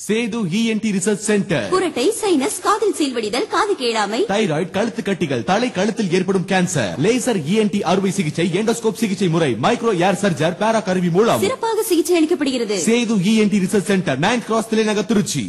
Setu ENT research centre குரட்டை sinus காதில் சீல்வடிதல் காது கேளாமை தைராய்டு கழுத்து கட்டிகள் தலை கழுத்தில் ஏற்படும் கேன்சர் லேசர் இஎன்டி அறுவை சிகிச்சை எண்டோஸ்கோப் சிகிச்சை முறை மைக்ரோ ஏர் சர்ஜர் பேரா கருவி மூலம் சிறப்பாக சிகிச்சை அளிக்கப்படுகிறது Sethu ENT research centre nine cross தலைநகர் திருச்சி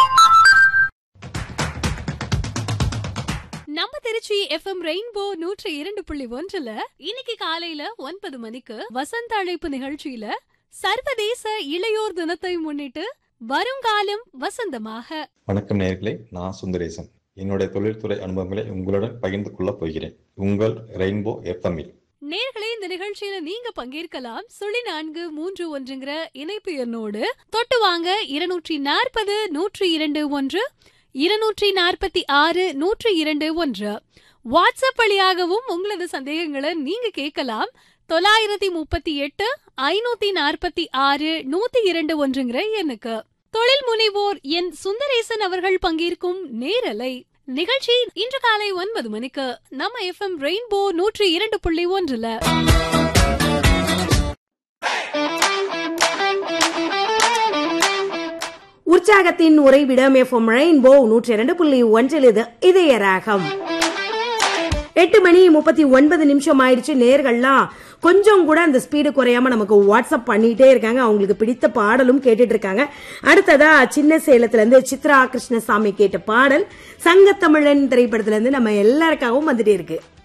நம்ம திருச்சி எஃப்எம் ரெயின்போ நூற்றி இரண்டு புள்ளி ஒன்றுல இன்னைக்கு காலையில ஒன்பது மணிக்கு வசந்த அழைப்பு நிகழ்ச்சியில சர்வதேச இளையோர் தினத்தை முன்னிட்டு வருங்காலம் வசந்தமாக வணக்கம் நேயர்களே நான் சுந்தரேசன் என்னுடைய தொழில்துறை அனுபவங்களை உங்களுடன் பகிர்ந்து கொள்ளப் போகிறேன் உங்கள் ரெயின்போ எஃப்எம்மில் நேர்களே இந்த நிகழ்ச்சியில நீங்க பங்கேற்கலாம் சுழி நான்கு மூன்று ஒன்றுங்கிற இணைப்பு எண்ணோடு தொட்டு வாங்க இருநூற்றி நாற்பது நூற்றி இரண்டு ஒன்று இருநூற்றி நாற்பத்தி ஆறு நூற்றி இரண்டு ஒன்று வாட்ஸ்அப் வழியாகவும் உங்களது சந்தேகங்களை நீங்க கேட்கலாம் தொள்ளாயிரத்தி முப்பத்தி எட்டு ஐநூத்தி நாற்பத்தி ஆறு நூத்தி இரண்டு ஒன்றுங்கிற எண்ணுக்கு தொழில் முனைவோர் என் சுந்தரேசன் அவர்கள் பங்கேற்கும் நேரலை நிகழ்ச்சி இன்று காலை ஒன்பது மணிக்கு நம்ம எஃப்எம் ரெயின்போ நூற்றி இரண்டு புள்ளி ஒன்றுல உற்சாகத்தின் உறைவிடம் எஃப்எம் ரெயின்போ நூற்றி இரண்டு புள்ளி ஒன்றில் இது இதய ராகம் எட்டு மணி முப்பத்தி ஒன்பது நிமிஷம் ஆயிடுச்சு நேர்கள்லாம் கொஞ்சம் கூட அந்த ஸ்பீடு குறையாம நமக்கு வாட்ஸ்அப் பண்ணிட்டே இருக்காங்க அவங்களுக்கு பிடித்த பாடலும் கேட்டுட்டு இருக்காங்க அடுத்ததா சின்ன சேலத்துல இருந்து சித்ரா கிருஷ்ணசாமி கேட்ட பாடல் சங்கத்தமிழன் திரைப்படத்துல இருந்து நம்ம எல்லாருக்காகவும் வந்துட்டே இருக்கு